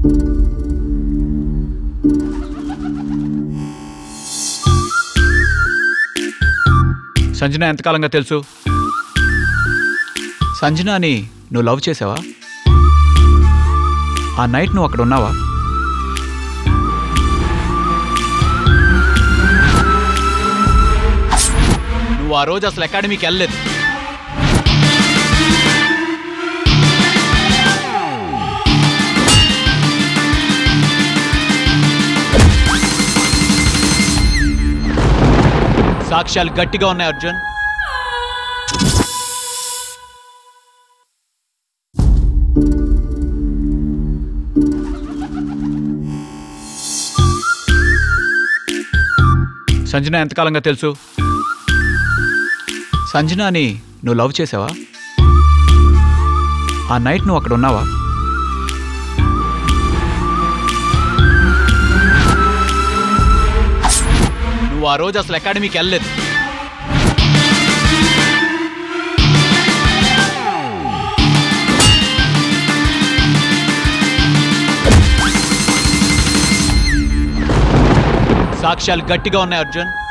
సంజన ఎంతకాలంగా తెలుసు సంజనాని నువ్వు లవ్ చేసావా ఆ నైట్ నువ్వు అక్కడ ఉన్నావా నువ్వు ఆ రోజు అసలు అకాడమీకి వెళ్ళలేదు సాక్ష్యాలు గట్టిగా ఉన్నాయి అర్జున్ సంజన ఎంతకాలంగా తెలుసు సంజనాని నువ్వు లవ్ చేసావా ఆ నైట్ నువ్వు అక్కడ ఉన్నావా నువ్వు ఆ రోజు అసలు అకాడమీకి వెళ్ళలేదు సాక్ష్యాలు గట్టిగా ఉన్నాయి అర్జున్